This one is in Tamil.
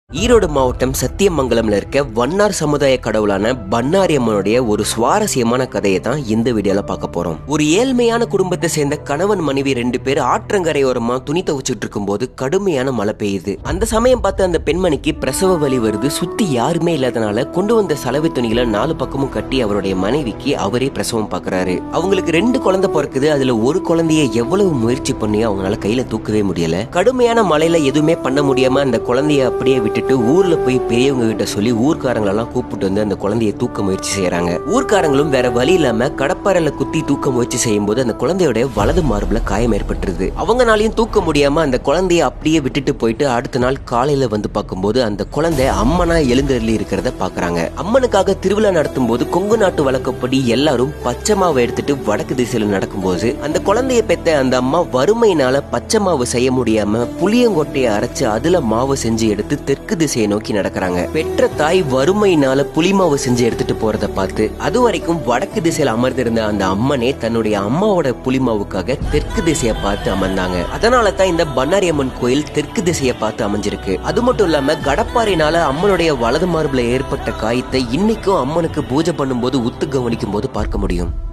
ஈரோடு மாவட்டம் சத்தியமங்கலம்ல இருக்க வண்ணார் சமுதாய கடவுளான பன்னாரி அம்மனுடைய ஒரு சுவாரஸ்யமான கதையை தான் இந்த வீடியோல பார்க்க போறோம் ஒரு ஏழ்மையான குடும்பத்தை சேர்ந்த கணவன் மனைவி ரெண்டு பேர் ஆற்றங்கரையோரமா துணி துவச்சிட்டு இருக்கும்போது கடுமையான மழை பெய்யுது அந்த சமயம் பார்த்து அந்த பெண்மணிக்கு பிரசவ வலி வருது சுத்தி யாருமே இல்லாதனால கொண்டு வந்த சலவை துணிகளை நாலு பக்கமும் கட்டி அவருடைய மனைவிக்கு அவரே பிரசவம் பார்க்கறாரு அவங்களுக்கு ரெண்டு குழந்தை பிறக்குது அதுல ஒரு குழந்தைய எவ்வளவு முயற்சி பண்ணி அவங்களால கையில தூக்கவே முடியல கடுமையான மழையில எதுவுமே பண்ண முடியாம அந்த குழந்தைய அப்படியே விட்டுட்டு ஊர்ல போய் பெரியவங்க கிட்ட சொல்லி ஊர்க்காரங்களெல்லாம் கூப்பிட்டு வந்து அந்த குழந்தைய தூக்க முயற்சி செய்யறாங்க ஊர்க்காரங்களும் வேற வழி இல்லாம கடப்பாறையில குத்தி தூக்க முயற்சி செய்யும் போது அந்த குழந்தையோட வலது மார்புல காயம் ஏற்பட்டுருது அவங்கனாலையும் தூக்க முடியாம அந்த குழந்தைய அப்படியே விட்டுட்டு போயிட்டு அடுத்த நாள் காலையில வந்து பார்க்கும்போது அந்த குழந்தை அம்மனா எழுந்தருளி இருக்கிறத பாக்குறாங்க அம்மனுக்காக திருவிழா நடத்தும் போது கொங்கு நாட்டு வழக்கப்படி எல்லாரும் பச்சை மாவை எடுத்துட்டு வடக்கு திசையில நடக்கும்போது அந்த குழந்தைய பெத்த அந்த அம்மா வறுமையினால பச்சை மாவு செய்ய முடியாம புளியங்கொட்டையை அரைச்சு அதுல மாவு செஞ்சு எடுத்து தெற்கு திசையை நோக்கி நடக்கிறாங்க பெற்ற தாய் வறுமையினால புளிமாவு செஞ்சு எடுத்துட்டு போறத பார்த்து அது வரைக்கும் வடக்கு திசையில அமர்ந்திருந்த அந்த அம்மனே தன்னுடைய அம்மாவோட புளிமாவுக்காக தெற்கு திசையை பார்த்து அமர்ந்தாங்க அதனால தான் இந்த பண்ணாரி அம்மன் கோயில் தெற்கு திசையை பார்த்து அமைஞ்சிருக்கு அது மட்டும் இல்லாம கடப்பாறையினால அம்மனுடைய வலது மார்புல ஏற்பட்ட காயத்தை இன்னைக்கும் அம்மனுக்கு பூஜை பண்ணும்போது உத்து கவனிக்கும் போது பார்க்க முடியும்